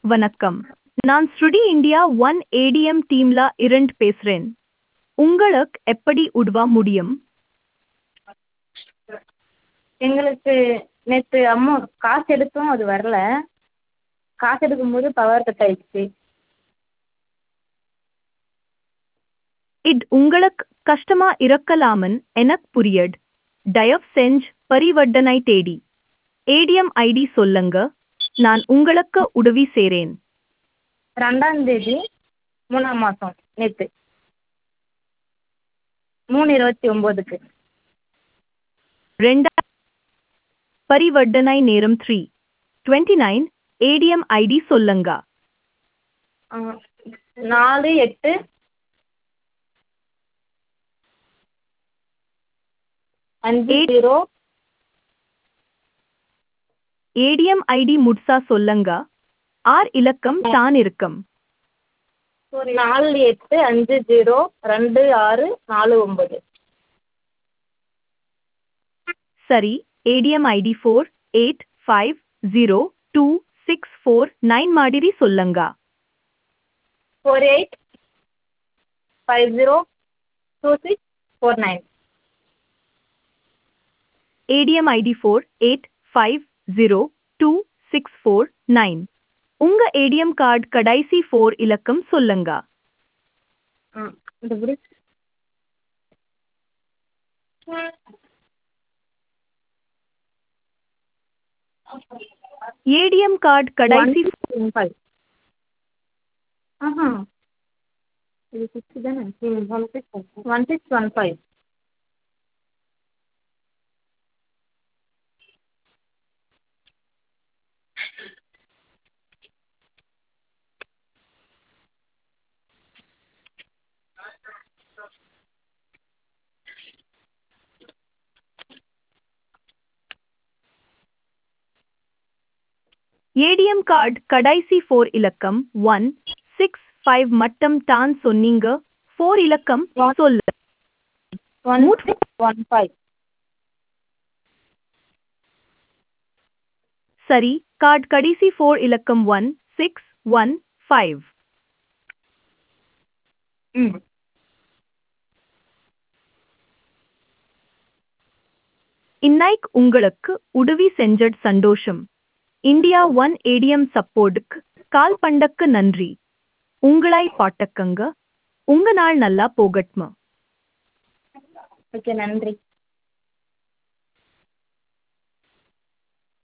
வணக்கம் நான் ஸ்ருடி இந்தியா ஒன் ஏடிஎம் டீம்ல இருந்து பேசுறேன் உங்களுக்கு எப்படி உதவ முடியும் எங்களுக்கு நேற்று அம்மா காசு எடுத்தோம் அது வரல காசு எடுக்கும்போது பவர் கட் ஆயிடுச்சு இது உங்களுக்கு கஷ்டமா இருக்கலாமன் எனக்கு புரியுது தயவு செஞ்சு பரிவர்த்தனை தேடி ஏடிஎம் ஐடி சொல்லுங்க நான் உங்களுக்கு உதவி செய்றேன் ரெண்டாம் தேதி மூணாம் மாதம் நேற்று மூணு இருபத்தி ஒம்போதுக்கு ரெண்டா பரிவர்த்தனை நேரம் three twenty nine ATM ID சொல்லுங்க ஆ, நாலு எட்டு அஞ்சு Eight. ஜீரோ ஏடிஎம் ஐடி முட்சா சொல்லுங்க ஆர் இலக்கம் தான் இருக்கும் நாலு எட்டு அஞ்சு ஜீரோ ரெண்டு ஆறு நாலு ஒம்பது சரி ATM ID four eight five zero two six four nine மாதிரி சொல்லுங்க four eight five zero two six four nine ATM ID four eight five zero two six four nine உங்க ஏடிஎம் கார்டு கடைசி four இலக்கம் சொல்லுங்க ஆ இந்த புடி ATM card கடைசி ஒன் ஃபைவ் ஆஹா இது சிக்ஸ் தானே ம் one six one six one five ATM card கடைசி ஃபோர் இலக்கம் ஒன் சிக்ஸ் ஃபைவ் மட்டும் தான் சொன்னீங்க ஃபோர் இலக்கம் சொல்லு ஒன் மூட்- சிக்ஸ் ஒன் ஃபைவ் சரி கார்டு கடைசி ஃபோர் இலக்கம் ஒன் சிக்ஸ் ஒன் ஃபைவ் ம் இன்னைக்கு உங்களுக்கு உதவி செஞ்சது சந்தோஷம் இந்தியா ஒன் ஏடிஎம் சப்போர்ட்டுக்கு கால் பண்டக்கு நன்றி உங்களை பாட்டக்கங்க உங்க நாள் நல்லா போகட்மா ஓகே நன்றி